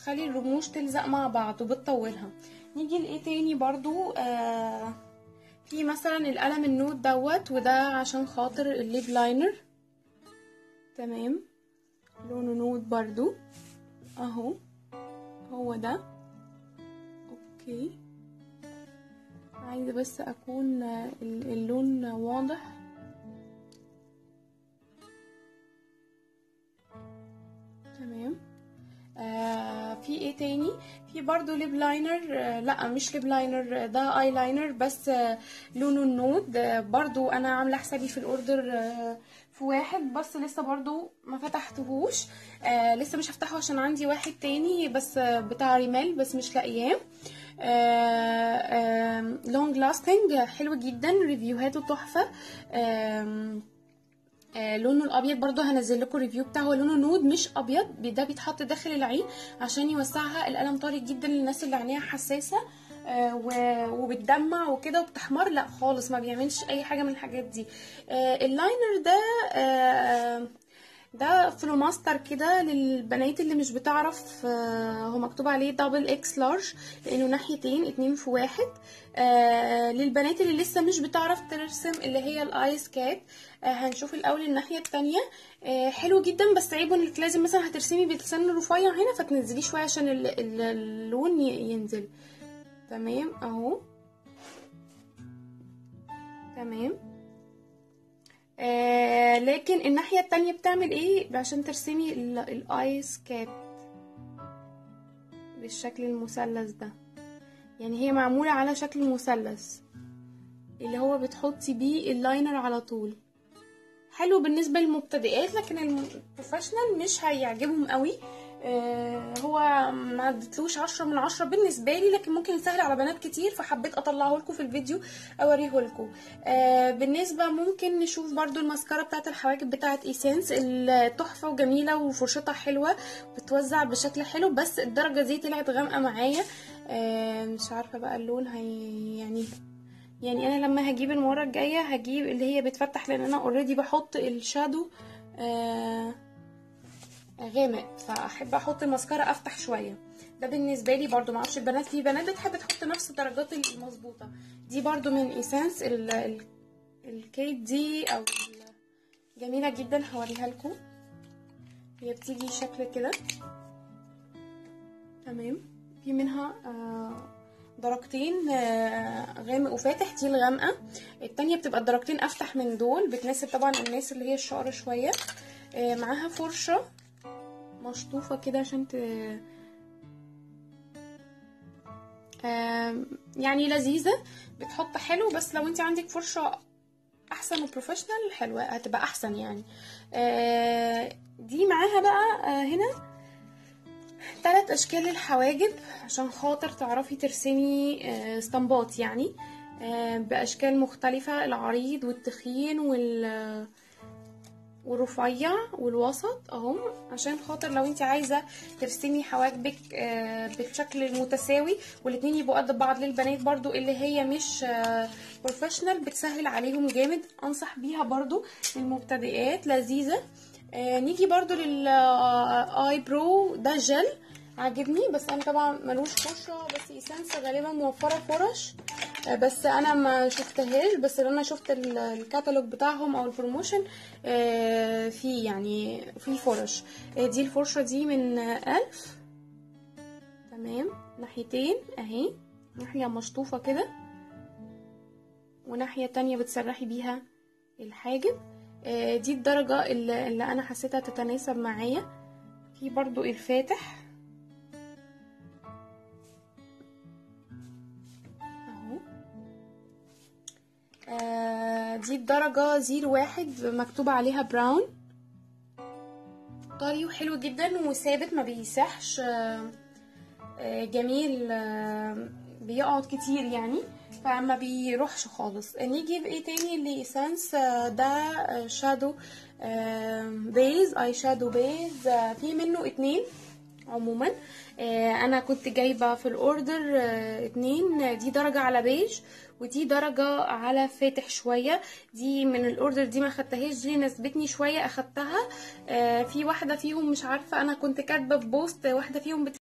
بتخلي الرموش تلزق مع بعض وبتطولها نيجي لايه تاني برضو آه في مثلا القلم النوت دوت وده عشان خاطر الليب لاينر تمام لونه نوت برضو اهو هو ده اوكي عايزه بس اكون اللون واضح تمام آه في ايه تاني في برضو ليب لاينر آه لا مش ليب لاينر ده اي لاينر بس آه لونه النود آه برضو انا عامله حسابي في الاوردر آه في واحد بس لسه برضو ما فتحتهوش آه لسه مش هفتحه عشان عندي واحد تاني بس آه بتاع ريمال بس مش لاقياه لونج لاستنج حلو جدا ريفيوهاته تحفه آه آه لونه الابيض برضو هنزل لكم ريفيو بتاعه هو لونه نود مش ابيض ده بيتحط داخل العين عشان يوسعها القلم طري جدا للناس اللي عينيها حساسه آه وبتدمع وكده وبتحمر لا خالص ما بيعملش اي حاجه من الحاجات دي آه اللاينر ده آه ده فلوماستر كده للبنات اللي مش بتعرف هو مكتوب عليه دبل اكس لارج لانه ناحيتين اتنين في واحد آه للبنات اللي لسه مش بتعرف ترسم اللي هي الايس كات آه هنشوف الاول الناحيه التانية آه حلو جدا بس عيبه انك لازم مثلا هترسمي بلسان رفيع هنا فتنزليه شويه عشان اللون ينزل تمام اهو تمام آه لكن الناحية التانية بتعمل ايه عشان ترسمي الايس كات بالشكل المثلث ده يعني هي معمولة على شكل مثلث اللي هو بتحطي بيه اللاينر على طول حلو بالنسبة للمبتدئات لكن البروفيشنال مش هيعجبهم قوي آه هو ما اديتلوش عشرة من عشرة بالنسبة لي لكن ممكن يسهل على بنات كتير فحبيت اطلعه لكم في الفيديو اوريه لكم آه بالنسبة ممكن نشوف برضو الماسكارا بتاعت الحواجب بتاعت ايسنس التحفة وجميلة وفرشتها حلوة بتوزع بشكل حلو بس الدرجة دي طلعت غامقة معايا آه مش عارفة بقى اللون هي يعني يعني انا لما هجيب المرة الجاية هجيب اللي هي بتفتح لان انا اوريدي بحط الشادو آه غامق فاحب احط الماسكارا افتح شويه ده بالنسبه لي برضو معرفش البنات في بنات بتحب تحط نفس الدرجات المظبوطه دي برضو من ايسانس ال ال الكيت دي او جميله جدا هوريها لكم هي بتيجي شكل كده تمام في منها آه درجتين آه غامق وفاتح دي الغامقه التانية بتبقى الدرجتين افتح من دول بتناسب طبعا الناس اللي هي الشقر شويه آه معاها فرشه مشطوفة كده عشان ت... يعني لذيذة بتحط حلو بس لو انت عندك فرشة احسن وبروفيشنال حلوة هتبقى احسن يعني دي معاها بقى هنا ثلاث اشكال الحواجب عشان خاطر تعرفي ترسمي اسطمبات يعني باشكال مختلفة العريض والتخين وال والرفيع والوسط اهو عشان خاطر لو انت عايزه ترسمي حواجبك بالشكل المتساوي والاتنين يبقوا قد بعض للبنات برضو اللي هي مش بروفيشنال بتسهل عليهم جامد انصح بيها برضو للمبتدئات لذيذه نيجي برضو للاي برو ده جل عاجبني بس انا طبعا ملوش فرشه بس ايسانس غالبا موفره فرش بس انا ما شفتهاش بس انا شفت الكتالوج بتاعهم او البروموشن في يعني في فرش دي الفرشه دي من ألف تمام ناحيتين اهي ناحيه مشطوفه كده وناحيه تانية بتسرحي بيها الحاجب دي الدرجه اللي, اللي انا حسيتها تتناسب معايا في برضو الفاتح دي الدرجة زيرو واحد مكتوب عليها براون طري وحلو جدا وثابت ما بيسحش جميل بيقعد كتير يعني فما بيروحش خالص نيجي بايه تاني لإيسانس ده شادو بيز اي شادو بيز في منه اتنين عموما انا كنت جايبه في الاوردر اتنين دي درجه على بيج ودي درجه على فاتح شويه دي من الاوردر دي ما خدتهاش دي ناسبتني شويه اخدتها في واحده فيهم مش عارفه انا كنت كاتبه في بوست واحده فيهم